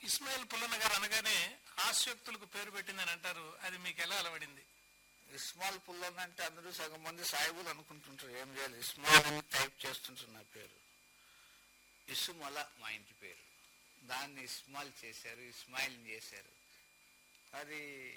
ఇస్మాయిల్ పుల్లన్న గారు అనగానే హాస్యోక్తులకు పేరు పెట్టిందని అంటారు అది మీకు ఎలా అలవడింది ఇస్మాల్ పుల్లన్ అంటే అందరూ సగం మంది సాయిబులు అనుకుంటుంటారు ఏం చేయాలి ఇస్మాల్ అని టైప్ చేస్తుంటారు నా పేరు ఇసుమల మా ఇంటి పేరు దాన్ని ఇస్మాల్ చేశారు ఇస్మాయిల్ చేశారు అది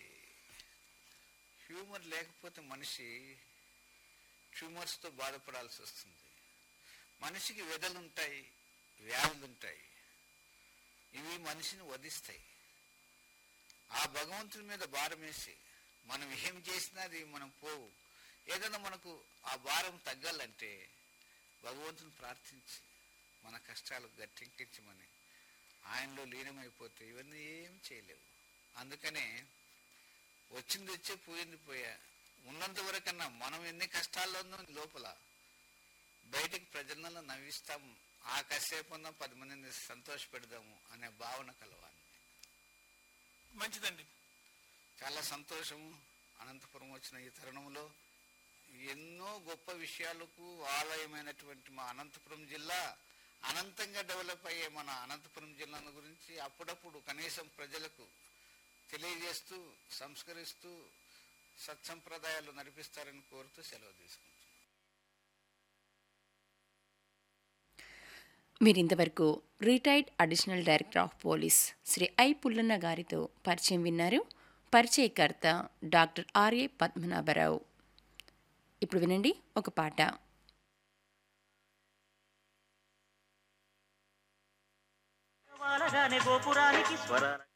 హ్యూమర్ లేకపోతే మనిషి ట్యూమర్స్తో బాధపడాల్సి వస్తుంది మనిషికి వెదలు ఉంటాయి వ్యాధులు ఉంటాయి ఇవి మనిషిని వధిస్తాయి ఆ భగవంతుని మీద భారం వేసి మనం ఏం చేసినా అది మనం పోవు ఏదైనా మనకు ఆ భారం తగ్గాలంటే భగవంతుని ప్రార్థించి మన కష్టాలు గట్టెక్కించమని ఆయనలో లీనమైపోతే ఇవన్నీ ఏం చేయలేవు అందుకనే వచ్చింది వచ్చే పోయింది పోయా ఉన్నంత వరకన్నా మనం ఎన్ని కష్టాల్లో ఉన్నాం లోపల బయటికి ప్రజలను నవ్విస్తాం ఆ కాసేపు ఉన్న పది మందిని సంతోష పెడదాము అనే భావన కలవాలి మంచిదండి చాలా సంతోషము అనంతపురం వచ్చిన ఈ తరుణంలో ఎన్నో గొప్ప విషయాలకు ఆలయమైనటువంటి మా అనంతపురం జిల్లా అనంతంగా డెవలప్ అయ్యే మన అనంతపురం జిల్లా గురించి అప్పుడప్పుడు కనీసం ప్రజలకు తెలియజేస్తూ సంస్కరిస్తూ సత్సంప్రదాయాలు నడిపిస్తారని కోరుతూ సెలవు తీసుకుంటున్నాను మీరింతవరకు retired additional director of police Shri I Pullanna గారితో పరిచయం విన్నారు పరిచయకర్త డాక్టర్ ఆర్ఏ పద్మనాభరావు ఇప్పుడు వినండి ఒక పాట వాలగానే గోపురానికి స్వరాల